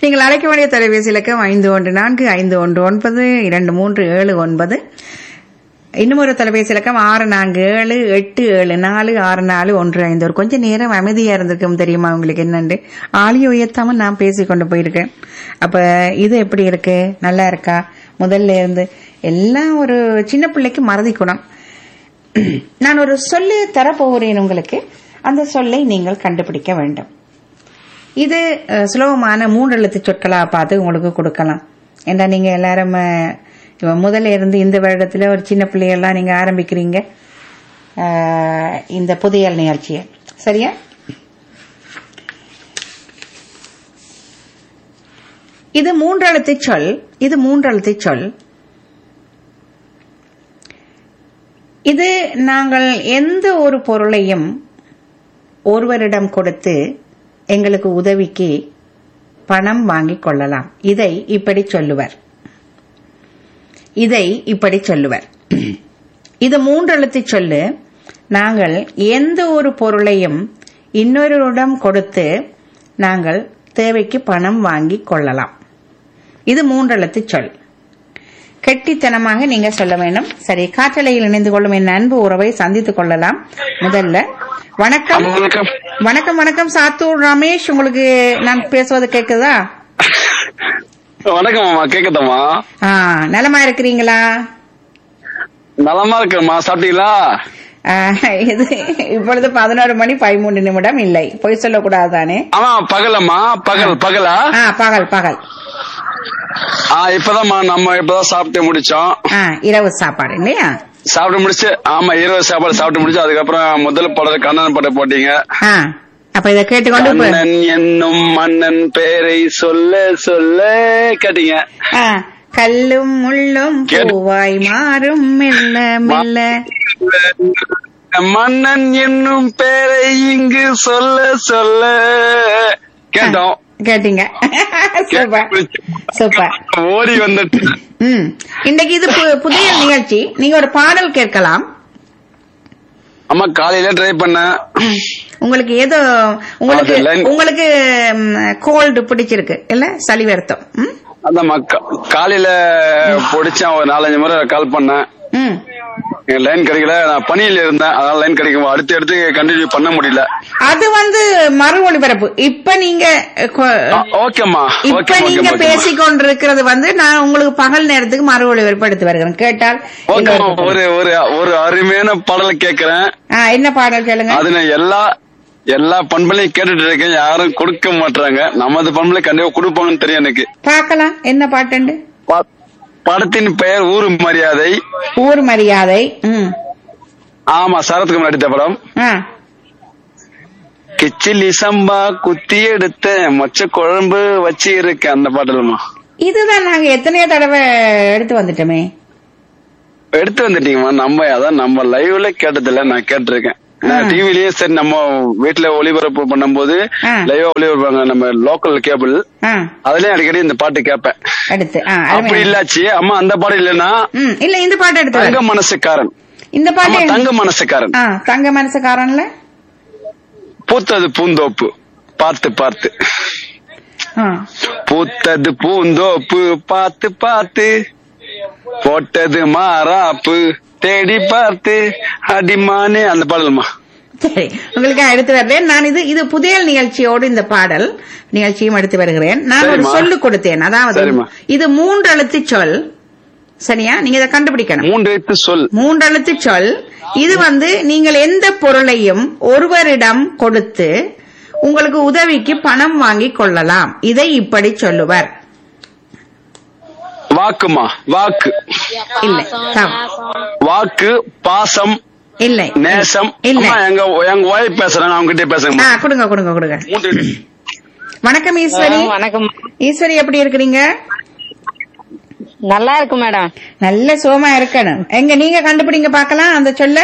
நீங்கள் அழைக்க வேண்டிய தொலைபேசி இலக்கம் ஐந்து ஒன்று நான்கு ஐந்து ஒன்று ஒன்பது இரண்டு மூன்று ஏழு ஒன்பது இன்னும் ஒரு தொலைபேசி இலக்கம் ஆறு நான்கு ஏழு எட்டு ஏழு நாலு ஆறு நாலு ஒன்று ஐந்து ஒரு கொஞ்சம் நேரம் அமைதியா இருந்திருக்கும் தெரியுமா உங்களுக்கு என்னண்டு ஆளியை உயர்த்தாம நான் பேசி கொண்டு போயிருக்கேன் அப்ப இது எப்படி இருக்கு நல்லா இருக்கா முதல்ல இருந்து எல்லாம் ஒரு சின்ன பிள்ளைக்கு மறதி குணம் நான் ஒரு சொல்லு தரப்போகிறேன் உங்களுக்கு அந்த சொல்லை நீங்கள் கண்டுபிடிக்க வேண்டும் இது அஹ், சுலபமான மூன்று எழுத்து சொற்களா பார்த்து உங்களுக்கு கொடுக்கலாம் ஏன்னா நீங்க எல்லாரும் அஹ், இப்ப முதல்ல இருந்து இந்த வருடத்துல ஒரு சின்ன பிள்ளைகள்லாம் நீங்க ஆரம்பிக்கிறீங்க அஹ், இந்த புதியல் நிகழ்ச்சியை சரியா இது மூன்றெழுத்து சொல் இது மூன்றெழுத்து சொல் இது நாங்கள் எந்த ஒரு பொருளையும் ஒருவரிடம் கொடுத்து எங்களுக்கு உதவிக்கு பணம் வாங்கிக் கொள்ளலாம் இதை இப்படி சொல்லுவர் இதை இப்படி சொல்லுவர் இது மூன்றெழுத்து சொல்லு நாங்கள் எந்த ஒரு பொருளையும் இன்னொருவரிடம் கொடுத்து நாங்கள் தேவைக்கு பணம் வாங்கிக் கொள்ளலாம் இது மூன்றெழுத்து சொல் கெட்டித்தனமாக நீங்க சொல்ல வேண்டும் சரி காற்றலையில் இணைந்து கொள்ளும் என் அன்பு உறவை சந்தித்துக் கொள்ளலாம் முதல்ல வணக்கம் வணக்கம் வணக்கம் வணக்கம் சாத்தூர் ரமேஷ் உங்களுக்கு நான் பேசுவது கேக்குதா வணக்கம் அம்மா கேக்குதம்மா ஆ நலமா இருக்கிறீங்களா நலமா இருக்கம்மா சாப்பிட்டீங்களா ஆ, இது இப்பொழுது பதினோரு மணி பதிமூன்று நிமிடம் இல்லை பொய் சொல்லக்கூடாது தானே ஆமா பகலம்மா பகல் பகலா ஆ பகல் பகல் ஆ இப்பதாம்மா நம்ம இப்பதான் சாப்பிட்டு முடிச்சோம் ஆ இரவு சாப்பாடு இல்லையா சாப்பிட்டு முடிச்சு ஆமா இரவு சாப்பாடு சாப்பிட்டு முடிச்சு அதுக்கப்புறம் முதல் பாடல் கண்ணன் பாட்டை போட்டீங்க ஆ அப்ப இதை கேட்டுக்கொண்டு இப்ப- கண்ணன் என்னும் மன்னன் பேரை சொல்ல சொல்ல கேட்டீங்க ஆ, கல்லும் முள்ளும் கேட்டு- பூவாய் மாறும் மெல்ல மெல்ல மன்னன் என்னும் பேரை இங்கு சொல்ல சொல்ல கேட்டோம் கேட்டீங்க சூப்பர் சூப்பர் ஓடி வந்துட்டு ம் இன்னைக்கு இது பு- புதிய நிகழ்ச்சி நீங்க ஒரு பாடல் கேட்கலாம் அம்மா காலையில ட்ரை பண்ணேன் உங்களுக்கு ஏதோ உங்களுக்கு அது line- உங்களுக்கு கோல்டு பிடிச்சிருக்கு இல்ல சளி வருத்தம் ம்? அதாம்மா கா- காலையில பிடிச்சேன் ஒரு நாலஞ்சு முறை கால் பண்ணேன் ம் லைன் கிடைக்கல நான் பணியில இருந்தேன் அதனால லைன் கிடைக்கும் அடுத்து அடுத்து கண்டினியூ பண்ண முடியல அது வந்து மறு ஒளிபரப்பு இப்ப நீங்க அஹ், கொ- ஆ, ஓகேம்மா இப்ப ஓகே நீங்க பேசிக் கொண்டிருக்கிறது வந்து நான் உங்களுக்கு பகல் நேரத்துக்கு மறு ஒளிபரப்பு எடுத்து வருகிறேன் கேட்டால் ஓகேம்மா எங்களுக்கு- ஒரு ஒரு ஒரு அருமையான பாடலை கேக்குறேன் ஆ, என்ன பாடல் சொல்லுங்க அது நான் எல்லா எல்லா பண்பலையும் கேட்டுட்டு இருக்கேன் யாரும் கொடுக்க மாட்டாங்க நமது பண்பலை கண்டிப்பா கொடுப்பாங்கன்னு தெரியும் எனக்கு பார்க்கலாம் என்ன பாட்டுண்டு பா- படத்தின் பெயர் ஊரு மரியாதை ஊர் மரியாதை ம் ஆமா சரத்குமார் நடித்த படம் ஆ கிச்சிலி சம்பா குத்தி எடுத்த மொச்ச குழம்பு வச்சு இருக்கேன் அந்த பாடலுமா இதுதான் நாங்க எத்தனையோ தடவை எடுத்து வந்துட்டோமே எடுத்து வந்துட்டீங்கம்மா நம்ம அதான் நம்ம லைவ்ல கேட்டதில்ல நான் கேட்டிருக்கேன் நான் டிவிலயே சரி நம்ம வீட்டுல ஒளிபரப்பு பண்ணும்போது ஆ. லைவா ஒளிபரப்பாங்க நம்ம லோக்கல் கேபிள் ஆ அதுலயும் அடிக்கடி இந்த பாட்டு கேட்பேன் எடுத்து ஆ அப்படி அருமையா. இல்லாச்சு அம்மா அந்த பாட்டு இல்லைன்னா ம் இல்ல இந்த பாட்டு எடுத்து தங்க வரேன். மனசுக்காரன் இந்த ஆமா பாட்டு தங்க மனசுக்காரன் ஆ தங்க மனசுக்காரன்ல பூத்தது பூந்தோப்பு பார்த்து பார்த்து ஆ பூத்தது பூந்தோப்பு பார்த்து பார்த்து போட்டது மாறாப்பு தேடி பார்த்து அடிமானே அந்த பாடலுமா சரி உங்களுக்கு எடுத்து வருகிறேன் நான் இது இது புதையல் நிகழ்ச்சியோடு இந்த பாடல் நிகழ்ச்சியும் எடுத்து வருகிறேன் நான் ஒரு சரிம்மா. சொல்லு கொடுத்தேன் அதாவது சரிம்மா. இது மூன்று எழுத்து சொல் சரியா நீங்க இதை கண்டுபிடிக்கணும் மூன்று எழுத்து சொல் மூன்று எழுத்து சொல் இது வந்து நீங்கள் எந்த பொருளையும் ஒருவரிடம் கொடுத்து உங்களுக்கு உதவிக்கு பணம் வாங்கிக் கொள்ளலாம் இதை இப்படி சொல்லுவர் வாக்குமா வாக்கு இல்லை தவறு. வாக்கு பாசம் இல்லை நேசம் இல்லை அம்மா எங்க எங்க ஒய்ஃப் பேசுறாங்க அவங்க கிட்டே ஆ பேசுங்க கொடுங்க கொடுங்க கொடுங்க மூன்று எழுத்து. வணக்கம் ஈஸ்வரி ஆ, வணக்கம் ஈஸ்வரி எப்படி இருக்கிறீங்க நல்லா இருக்கு மேடம் நல்ல சுகமா இருக்கணும் எங்க நீங்க கண்டுபிடிங்க பார்க்கலாம் அந்த சொல்ல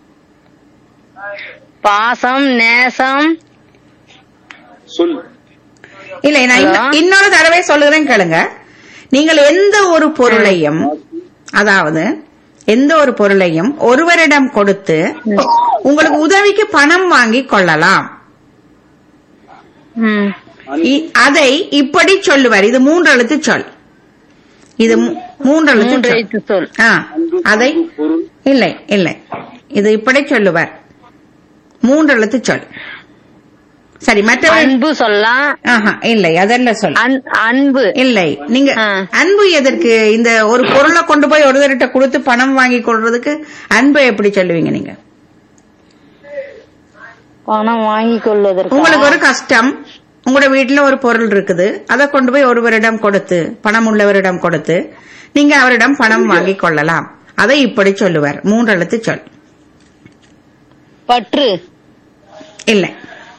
பாசம் நேசம் சொல் இல்ல நான் இன்ன- ஹலோ? இன்னொரு தடவை சொல்லுகிறேன் கேளுங்க நீங்கள் எந்த ஒரு பொருளையும் அதாவது எந்த ஒரு பொருளையும் ஒருவரிடம் கொடுத்து உங்களுக்கு உதவிக்கு பணம் வாங்கி கொள்ளலாம் ம். இ- அதை இப்படி சொல்லுவார் இது மூன்று எழுத்து சொல் இது மூ- மூன்று எழுத்து மூன்று சொல் எழுத்து சொல் ஆ அதை இல்லை இல்லை இது இப்படி சொல்லுவார் மூன்று எழுத்து சொல் சரி மற்ற அன்பு சொல்லலாம் ஆஹா இல்லை அதல்ல சொல் அன்- அன்பு இல்லை நீங்க ஆ. அன்பு எதற்கு இந்த ஒரு பொருளை கொண்டு போய் ஒருத்தர்கிட்ட கொடுத்து பணம் வாங்கி கொள்றதுக்கு அன்பை எப்படி சொல்லுவீங்க நீங்க பணம் வாங்கி கொள்வதற்கு உங்களுக்கு ஒரு கஷ்டம் உங்களோட வீட்டுல ஒரு பொருள் இருக்குது அதை கொண்டு போய் ஒருவரிடம் கொடுத்து பணம் உள்ளவரிடம் கொடுத்து நீங்க அவரிடம் பணம் வாங்கி கொள்ளலாம் அதை இப்படி சொல்லுவார் மூன்று எழுத்து சொல் பற்று இல்லை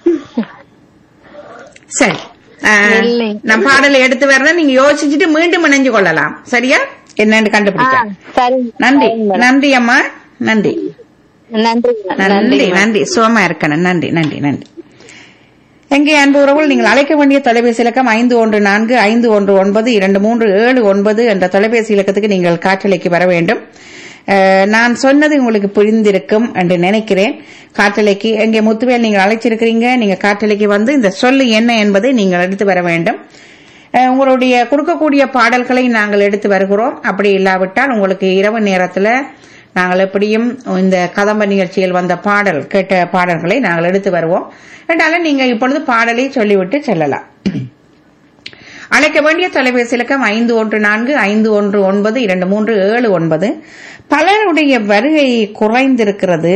சரி ஆ, இல்லை. நான் பாடலை எடுத்து வர்றேன் நீங்க யோசிச்சுட்டு மீண்டும் இணைஞ்சு கொள்ளலாம் சரியா என்னன்னு ஆ, கண்டுபிடிக்க சரி நன்றி சரிங்க மேடம். நன்றி அம்மா நன்றி நன்றி நன்றி மேடம். நன்றி சுகமா இருக்கணும் நன்றி நன்றி நன்றி எங்கே அன்பு உறவுகள் நீங்கள் அழைக்க வேண்டிய தொலைபேசி இலக்கம் ஐந்து ஒன்று நான்கு ஐந்து ஒன்று ஒன்பது இரண்டு மூன்று ஏழு ஒன்பது என்ற தொலைபேசி இலக்கத்துக்கு நீங்கள் காற்றலைக்கு வர வேண்டும் அஹ், நான் சொன்னது உங்களுக்கு புரிந்திருக்கும் என்று நினைக்கிறேன் காற்றலைக்கு எங்கே முத்துவேல் நீங்கள் அழைச்சிருக்கிறீங்க நீங்க காற்றலைக்கு வந்து இந்த சொல்லு என்ன என்பதை நீங்கள் எடுத்து வர வேண்டும் அஹ், உங்களுடைய கொடுக்கக்கூடிய பாடல்களை நாங்கள் எடுத்து வருகிறோம் அப்படி இல்லாவிட்டால் உங்களுக்கு இரவு நேரத்துல நாங்கள் எப்படியும் இந்த கதம்ப நிகழ்ச்சியில் வந்த பாடல் கேட்ட பாடல்களை நாங்கள் எடுத்து வருவோம் என்றாலும் நீங்க இப்பொழுது பாடலை சொல்லிவிட்டு செல்லலாம் அழைக்க வேண்டிய தொலைபேசி இலக்கம் ஐந்து ஒன்று நான்கு ஐந்து ஒன்று ஒன்பது இரண்டு மூன்று ஏழு ஒன்பது பலருடைய வருகை குறைந்திருக்கிறது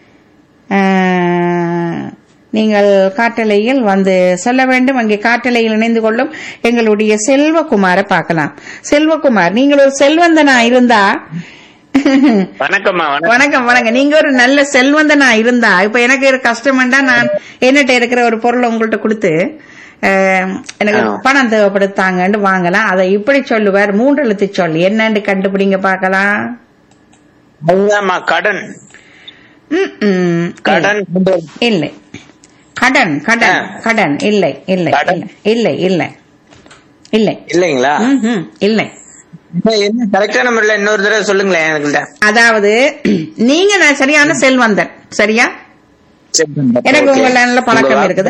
ஆஹ், நீங்கள் காட்டலையில் வந்து சொல்ல வேண்டும் அங்கே காட்டலையில் இணைந்து கொள்ளும் எங்களுடைய செல்வகுமாரை பார்க்கலாம் செல்வகுமார் நீங்கள் ஒரு செல்வந்தனா இருந்தா வணக்கம்மா வணக்கம் வணக்கம் வணக்கம் நீங்க ஒரு நல்ல செல்வந்தனா இருந்தா இப்ப எனக்கு ஒரு கஷ்டம்டா நான் என்னட்ட இருக்கிற ஒரு பொருளை உங்கள்ட்ட கொடுத்து அஹ், எனக்கு ஆ. பணம் தேவைப்படுத்தாங்கன்னு வாங்கலாம் அதை இப்படி சொல்லுவார் மூன்று எழுத்து சொல் என்னன்னு கண்டுபிடிங்க பார்க்கலாம் அதுதான்மா கடன் ம், ம். கடன் இல்லை கடன் கடன் ஆ. கடன் இல்லை இல்லை கடன். இல்லை இல்லை இல்லை இல்லைங்களா ம், ம், இல்லை என்ன கரெக்டான முறையில இன்னொரு தடவை சொல்லுங்களேன் எனக்குள்ள அதாவது நீங்க நான் சரியான செல்வந்தன் சரியா எனக்கு உங்கள நல்ல பழக்கம் இருக்குது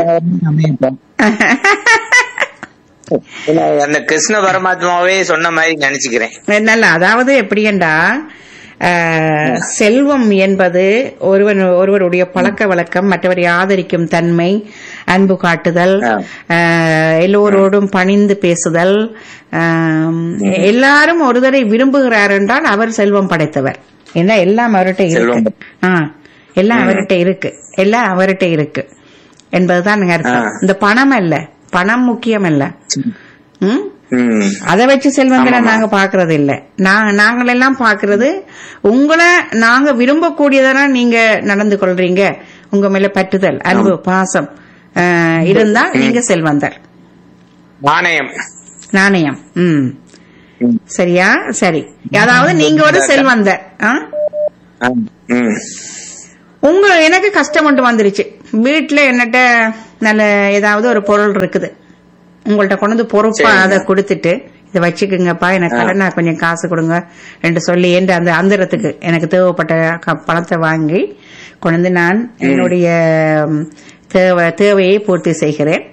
இல்ல, அந்த கிருஷ்ண பரமாத்மாவே சொன்ன மாதிரி நினைச்சுக்கிறேன் நல்ல அதாவது எப்படியண்டா அஹ், செல்வம் என்பது ஒருவன் ஒருவருடைய பழக்க வழக்கம் மற்றவரை ஆதரிக்கும் தன்மை அன்பு காட்டுதல் ஆ. அஹ், எல்லோரோடும் பணிந்து பேசுதல் ஆம், எல்லாரும் ஒருவரை விரும்புகிறார் என்றால் அவர் செல்வம் படைத்தவர் ஏன்னா எல்லாம் அவர்கிட்ட செல்வம் இருக்கு ஆ, எல்லாம் அவர்கிட்ட இருக்கு எல்லாம் அவர்கிட்ட இருக்கு என்பதுதான் அர்த்தம் ஆ. இந்த பணம் அல்ல பணம் முக்கியம் அல்ல ம் ம். அதை வச்சு செல்வங்களை ஆமாமா. நாங்க பாக்குறது இல்ல நான் நாங்களெல்லாம் பாக்குறது உங்களை நாங்க விரும்பக்கூடியதான நீங்க நடந்து கொள்றீங்க உங்க மேல பற்றுதல் அன்பு பாசம் அஹ், இருந்தா நீங்க செல்வந்தர் நாணயம் நாணயம் ம் ம். சரியா சரி அதாவது நீங்க ஒரு செல்வந்தர் ஆ? ஆ. ம். உங்க எனக்கு கஷ்டம் ஒன்று வந்துருச்சு வீட்டுல என்னட்ட நல்ல ஏதாவது ஒரு பொருள் இருக்குது உங்கள்ட்ட கொண்டு வந்து பொறுப்பா சரிங்க. அதை கொடுத்துட்டு இதை வச்சுக்குங்கப்பா எனக்கு ஆ. கடனா கொஞ்சம் காசு கொடுங்க என்று சொல்லி என்று அந்த அந்தரத்துக்கு எனக்கு தேவைப்பட்ட க- பணத்தை வாங்கி கொண்டு வந்து நான் என்னுடைய ம், தேவை தேவையை பூர்த்தி செய்கிறேன்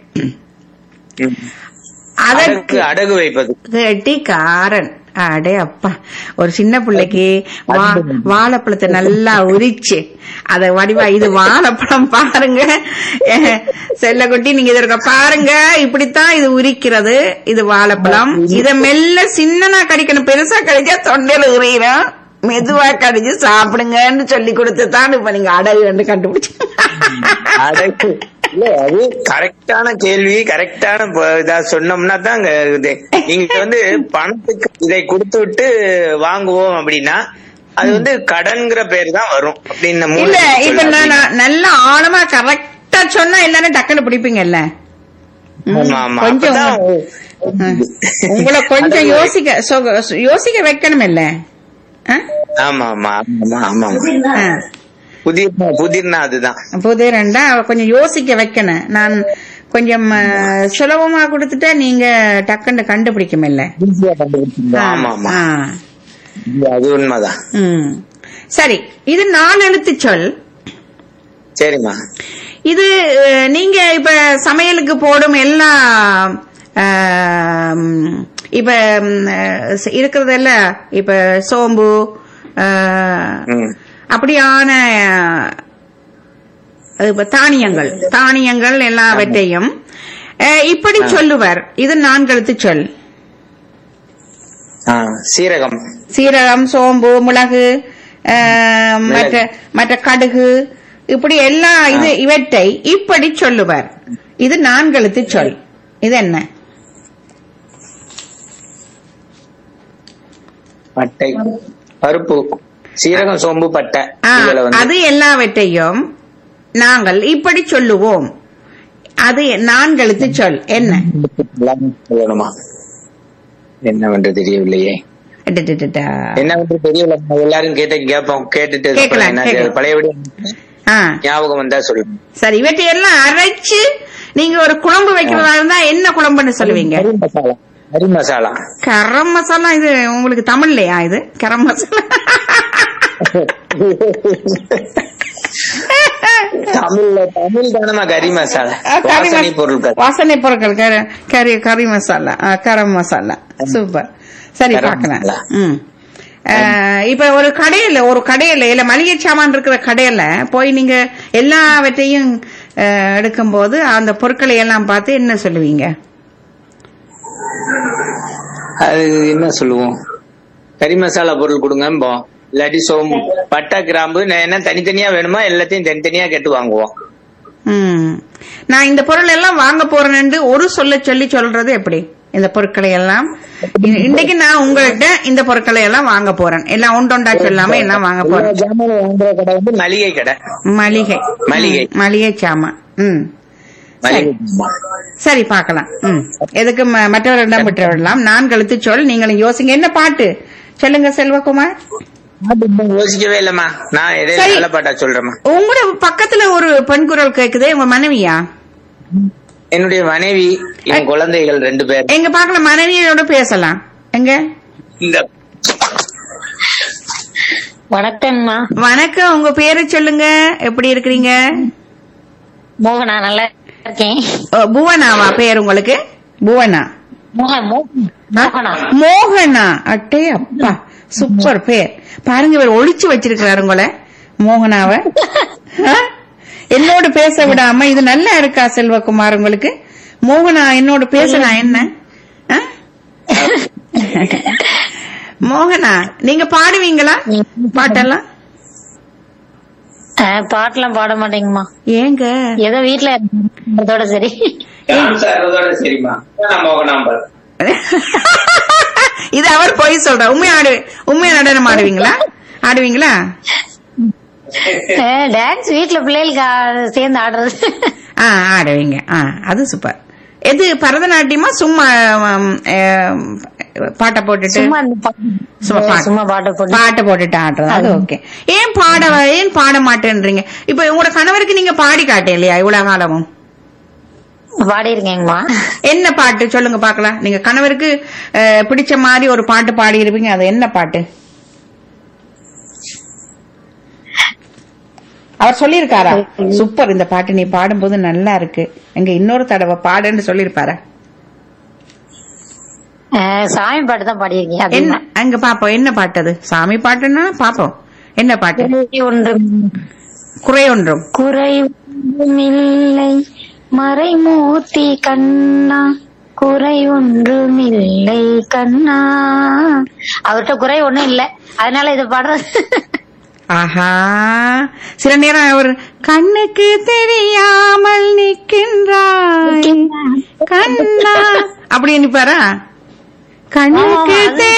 ம். அதற்கு அடகு அடகு வைப்பது கெட்டிக்காரன் அடே அப்பா ஒரு சின்ன பிள்ளைக்கு வா- வாழைப்பழத்தை நல்லா உரிச்சு அத வடிவா இது வாழைப்பழம் பாருங்க அஹ், செல்லக்குட்டி நீங்க இதற்கு பாருங்க இப்படித்தான் இது உரிக்கிறது இது வாழைப்பழம் இத மெல்ல சின்னனா கடிக்கணும் பெருசா கடிச்சா தொண்டையில உரியிடும் மெதுவா கடிச்சு சாப்பிடுங்கன்னு சொல்லி கொடுத்து தான் இப்ப நீங்க அடகு கண்டுபிடிச்சு அடகு இல்ல அது கரெக்டான கேள்வி கரெக்டான ப- இதா சொன்னோம்னா தான் அங்க இது. நீங்க வந்து பணத்துக்கு இதை கொடுத்து விட்டு வாங்குவோம் அப்படின்னா அது வந்து கடன்ங்கிற பேர் தான் வரும் அப்படின்னு மூணு இல்ல இப்ப சொல்லலாம். நான் நான் நல்லா ஆழமா கரெக்டா சொன்னா எல்லாரும் டக்குன்னு பிடிப்பீங்கல்ல ம், ஆமா, ஆமா. கொஞ்சம் அப்பதான் உங்க- ம். உங்களை கொஞ்சம் அடகு- யோசிக்க சொ- யோசிக்க வைக்கணும் இல்ல ஆமா ஆமா ஆமா ஆமா ஆமா புதிர் புதிர்னா அதுதான் புது ரெண்டா கொஞ்சம் யோசிக்க வைக்கணும் நான் கொஞ்சம் அஹ், சுலபமா கொடுத்துட்டா நீங்க டக்குன்னு கண்டுபிடிக்கும் இல்ல ஆமா ஆமா அது உண்மைதான் ம் சரி இது நாலு எழுத்து சொல் சரிம்மா இது அஹ், நீங்க இப்ப சமையலுக்கு போடும் எல்லா ஆம், இப்ப ம், அஹ், இருக்கிறதெல்ல இப்ப சோம்பு அஹ், ம். அப்படியான அஹ், இப்ப தானியங்கள் தானியங்கள் எல்லாவற்றையும் அஹ், இப்படி சொல்லுவர் இது நான்கெழுத்து சொல் ஆ, சீரகம் சீரகம் சோம்பு மிளகு அஹ், மற்ற மற்ற கடுகு இப்படி எல்லா இது இவற்றை இப்படி சொல்லுவர் இது நான்கெழுத்து சொல் இது என்ன பட்டை பருப்பு சீரகம் சோம்பு பட்டை ஆ, இதுல வந்து அது எல்லாவற்றையும் நாங்கள் இப்படி சொல்லுவோம் அது நான்கெழுத்து சொல் என்ன எல்லாமே சொல்லணுமா என்னவென்று தெரியவில்லையே அடடடடா. என்னவென்று தெரியல எல்லாரும் கேட்ட கேட்போம் கேட்டுட்டு கேட்கலாம், அப்புறம் என்ன கேட்கலாம். பழையபடி ஆ ஞாபகம் வந்தா சொல்லுங்க சரி இவற்றை எல்லாம் அரைச்சு நீங்க ஒரு குழம்பு வைக்கிறதா இருந்தா என்ன குழம்புன்னு சொல்லுவீங்க கறி மசாலா கறி மசாலா கரம் மசாலா இது உங்களுக்கு தமிழ்லையா இது கரம் மசாலா தமிழ்ல தமிழ் தானமா கறி மசாலா ஆ, கறி வாசனை மசா- பொருட்கள் வாசனை பொருட்கள் கரி- கறி கறி மசாலா ஆ, கரம் மசாலா சூப்பர் சரி கரம் பார்க்கலாம் மசாலா. ம் ஆ, இப்ப ஒரு கடையில ஒரு கடையில இல்ல மளிகை சாமான் இருக்கிற கடையில போய் நீங்க எல்லாவற்றையும் ஆ, எடுக்கும்போது அந்த பொருட்களை எல்லாம் பார்த்து என்ன சொல்லுவீங்க அது என்ன சொல்லுவோம் கறி மசாலா பொருள் கொடுங்க இல்லாட்டி சோம்பு பட்டை கிராம்பு நான் என்ன தனித்தனியா வேணுமா எல்லாத்தையும் தனித்தனியா கேட்டு வாங்குவோம் ம் நான் இந்த பொருள் எல்லாம் வாங்க போறேன்னு ஒரு சொல்ல சொல்லி சொல்றது எப்படி இந்த பொருட்களை எல்லாம் இ- இன்னைக்கு நான் உங்கள்கிட்ட இந்த பொருட்களை எல்லாம் வாங்க போறேன் எல்லாம் ஒன்றொண்டா சொல்லாம எல்லாம் வாங்க எல்லா போறேன் ஜாமானும் வாங்குற கடை வந்து மளிகை கடை மளிகை மளிகை. ம், மளிகை சாமான் ம் மளிகை சரி பார்க்கலாம் ம் எதுக்கு ம- மற்றவரிடம் விட்டு விடலாம் நான் கழுத்து சொல் நீங்களும் யோசிங்க என்ன பாட்டு சொல்லுங்க செல்வகுமார் பாட்டு இன்னும் யோசிக்கவே இல்லம்மா நான் எதே சரி. நல்ல பாட்டா சொல்றேம்மா உங்களோட பக்கத்துல ஒரு பெண் குரல் கேக்குதே உங்க மனைவியா என்னுடைய மனைவி என் குழந்தைகள் ரெண்டு பேர் எங்க பார்க்கலாம் மனைவியோட பேசலாம் எங்க இந்த வணக்கம்மா வணக்கம் உங்க பேரை சொல்லுங்க எப்படி இருக்கிறீங்க மோகனா நல்லா இருக்கேன் ஓ, புவனாவா பேர் உங்களுக்கு புவனா மோகன் மோகன் மோகனா மோகனா அட்டே அப்பா சூப்பர் பேர் பாருங்க இவர் ஒளிச்சு வச்சிருக்கிறாரு உங்களை மோகனாவ ஆ? என்னோட பேச விடாம இது நல்லா இருக்கா செல்வகுமார் உங்களுக்கு மோகனா என்னோட பேசலாம் என்ன ஆ? மோகனா நீங்க பாடுவீங்களா பாட்டெல்லாம் அஹ், பாட்டெல்லாம் பாட மாட்டேங்கம்மா ஏங்க ஏதோ வீட்டுல அதோட சரி சரிம்மா நான் மோகனாம்பல் இது அவர் பொய் சொல்ற உண்மையா ஆடு உண்மையா நடனம் ஆடுவீங்களா ஆடுவீங்களா டான்ஸ் வீட்டுல பிள்ளைகளுக்கு ஆ- சேர்ந்து ஆடுறது ஆ ஆடுவீங்க ஆ அது சூப்பர் எது பரதநாட்டியமா சும்மா ம், அஹ், பாட்டை போட்டுட்டு சும்மா அந்த பாட்டு- சும்மா பாட்டு. சும்மா பாட்டு போட்டு பாட்டை போட்டுட்டு ஆடுறது அது ஓகே ஏன் பாட ஏன் பாட மாட்டேன்றீங்க இப்ப உங்களோட கணவருக்கு நீங்க பாடி காட்டேன் இல்லையா இவ்வளவு காலமும் பாடி இருக்கேங்கம்மா என்ன பாட்டு சொல்லுங்க பாக்கலாம் நீங்க கணவருக்கு அஹ், பிடிச்ச மாதிரி ஒரு பாட்டு பாடி இருப்பீங்க அது என்ன பாட்டு அவர் சொல்லியிருக்காரா சூப்பர் இந்த பாட்டு நீ பாடும்போது நல்லா இருக்கு எங்க இன்னொரு தடவை பாடுன்னு சொல்லியிருப்பாரா அஹ், சாமி பாட்டு தான் பாடியிருக்கேன் என்ன அதிகமா. அங்க பாப்போம் என்ன பாட்டு அது சாமி பாட்டுன்னா பாப்போம் என்ன பாட்டு குறை ஒன்றும் குறை ஒன்றும் குறை ஒன்றுமில்லை மறைமூர்த்தி கண்ணா குறை ஒன்றுமில்லை கண்ணா அவர்கிட்ட குறை ஒண்ணும் இல்ல அதனால இதை பாடுறது ஆஹா சில நேரம் அவர் கண்ணுக்கு தெரியாமல் நிற்கின்றாய் கண்ணா அப்படி நிப்பாரா கண்ணுக்கு ஆமா, அது